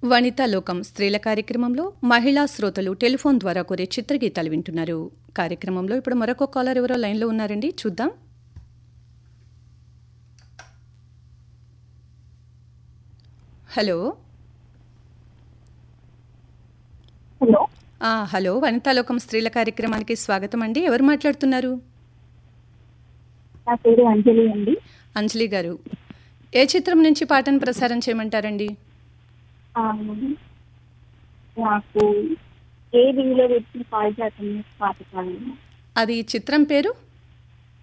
వనితా లోకం స్త్రీల కార్యక్రమంలో మహిళా శ్రోతలు టెలిఫోన్ ద్వారా కోరే చిత్రగీతాలు వింటున్నారు కార్యక్రమంలో ఇప్పుడు మరొక కాలర్ ఎవరో లైన్లో ఉన్నారండి చూద్దాం హలో హలో ఆ, హలో వనితా లోకం స్త్రీల కార్యక్రమానికి స్వాగతం అండి ఎవరు మాట్లాడుతున్నారు నా పేరు అంజలి అండి అంజలి గారు ఏ చిత్రం నుంచి పాటను ప్రసారం చేయమంటారండి ఆ, నాకు ఏ వీలో పెట్టి కాల్ చేస్తుంది పాట కావాలి అది చిత్రం పేరు